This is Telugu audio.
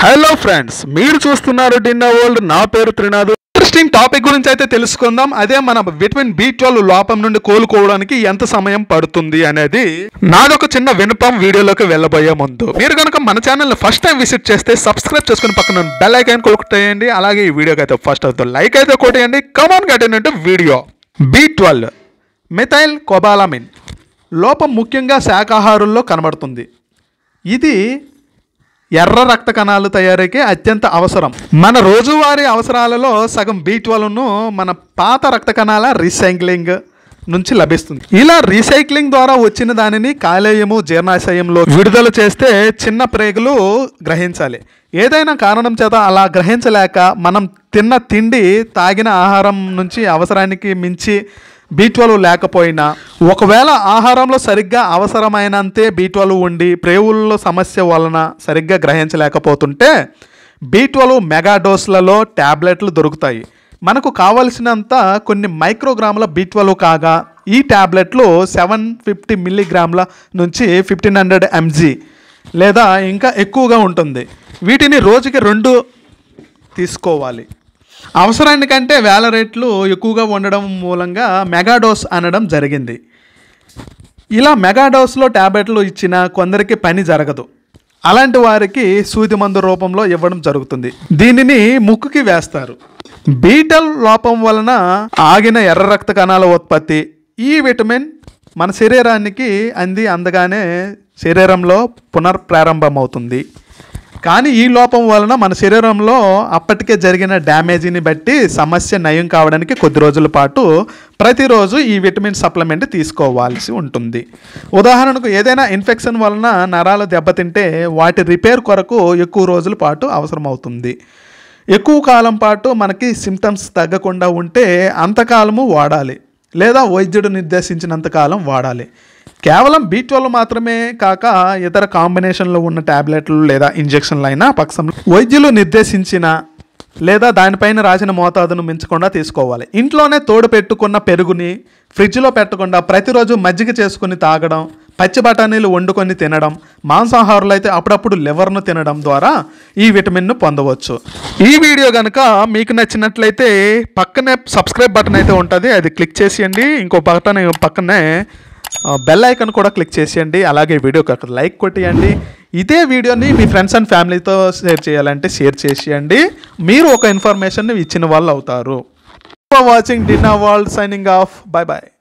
హలో ఫ్రెండ్స్ మీరు చూస్తున్నారు డిన్నర్ వరల్డ్ నా పేరు త్రినాథ్ ఇంట్రెస్టింగ్ టాపిక్ గురించి అయితే తెలుసుకుందాం అదే మన విటమిన్ బి ట్వెల్వ్ లోపం నుండి కోలుకోవడానికి ఎంత సమయం పడుతుంది అనేది నాదొక చిన్న వినపం వీడియోలోకి వెళ్ళబోయే ముందు మీరు కనుక మన ఛానల్ ఫస్ట్ టైం విజిట్ చేస్తే సబ్స్క్రైబ్ చేసుకుని పక్కన బెల్ ఐకాన్ కొట్టేయండి అలాగే ఈ వీడియోకి అయితే ఫస్ట్ అవుతుంది లైక్ అయితే కొట్టేయండి కమాన్ కట్టినట్టు video B twelve methylcobalamin లోపం ముఖ్యంగా శాకాహారుల్లో కనబడుతుంది ఇది ఎర్ర రక్త కణాలు తయారీకి అత్యంత అవసరం మన రోజువారీ అవసరాలలో సగం బీ ట్వెల్వ్ను మన పాత రక్త కణాల రీసైక్లింగ్ నుంచి లభిస్తుంది ఇలా రీసైక్లింగ్ ద్వారా వచ్చిన దానిని కాలేయము జీర్ణాశయంలో విడుదల చేస్తే చిన్న ప్రేగులు గ్రహించాలి ఏదైనా కారణం చేత అలా గ్రహించలేక మనం తిన్న తిండి తాగిన ఆహారం నుంచి అవసరానికి మించి బీ ట్వెల్వ్ లేకపోయినా ఒకవేళ ఆహారంలో సరిగ్గా అవసరమైనంతే బీ ట్వెల్వ్ ఉండి ప్రేవుల్లో సమస్య వలన సరిగ్గా గ్రహించలేకపోతుంటే బీ ట్వెల్వ్ మెగా డోస్లలో ట్యాబ్లెట్లు దొరుకుతాయి మనకు కావలసినంత కొన్ని మైక్రోగ్రాముల బీ ట్వెల్వ్ కాగా ఈ ట్యాబ్లెట్లు సెవెన్ ఫిఫ్టీ మిల్లీగ్రాముల నుంచి ఫిఫ్టీన్ హండ్రెడ్ ఎంజీ లేదా ఇంకా ఎక్కువగా ఉంటుంది వీటిని రోజుకి రెండు తీసుకోవాలి అవసరానికంటే వేల రేట్లు ఎక్కువగా ఉండడం మూలంగా మెగాడోస్ అనడం జరిగింది ఇలా మెగాడోస్లో ట్యాబ్లెట్లు ఇచ్చిన కొందరికి పని జరగదు అలాంటి వారికి సూది మందు రూపంలో ఇవ్వడం జరుగుతుంది దీనిని ముక్కుకి వేస్తారు బీటల్ లోపం వలన ఆగిన ఎర్ర రక్త కణాల ఉత్పత్తి ఈ విటమిన్ మన శరీరానికి అంది అందగానే శరీరంలో పునర్ప్రారంభమవుతుంది కానీ ఈ లోపం వలన మన శరీరంలో అప్పటికే జరిగిన డ్యామేజీని బట్టి సమస్య నయం కావడానికి కొద్ది రోజుల పాటు ప్రతిరోజు ఈ విటమిన్ సప్లిమెంట్ తీసుకోవాల్సి ఉంటుంది ఉదాహరణకు ఏదైనా ఇన్ఫెక్షన్ వలన నరాలు దెబ్బతింటే వాటి రిపేర్ కొరకు ఎక్కువ రోజుల పాటు అవసరమవుతుంది ఎక్కువ కాలం పాటు మనకి సిమ్టమ్స్ తగ్గకుండా ఉంటే అంతకాలము వాడాలి లేదా వైద్యుడు నిర్దేశించినంత కాలం వాడాలి కేవలం బీ ట్వెల్వ్ మాత్రమే కాక ఇతర కాంబినేషన్లో ఉన్న ట్యాబ్లెట్లు లేదా ఇంజెక్షన్లు అయినా పక్షంలో వైద్యులు నిర్దేశించిన లేదా దానిపైన రాసిన మోతాదును మించకుండా తీసుకోవాలి ఇంట్లోనే తోడు పెట్టుకున్న పెరుగుని ఫ్రిడ్జ్లో పెట్టకుండా ప్రతిరోజు మజ్జిగ చేసుకుని తాగడం పచ్చి బఠానీలు వండుకొని తినడం మాంసాహారులు అయితే అప్పుడప్పుడు లివర్ను తినడం ద్వారా ఈ విటమిన్ను పొందవచ్చు ఈ వీడియో కనుక మీకు నచ్చినట్లయితే పక్కనే సబ్స్క్రైబ్ బటన్ అయితే ఉంటుంది అది క్లిక్ చేసేయండి ఇంకో బటన్ పక్కనే బెల్ ఐకాన్ కూడా క్లిక్ చేసేయండి అలాగే వీడియోకి అక్కడ లైక్ కొట్టేయండి ఇదే వీడియోని మీ ఫ్రెండ్స్ అండ్ ఫ్యామిలీతో షేర్ చేయాలంటే షేర్ చేసేయండి మీరు ఒక ఇన్ఫర్మేషన్ ఇచ్చిన వాళ్ళు అవుతారు for watching dinner world signing off bye bye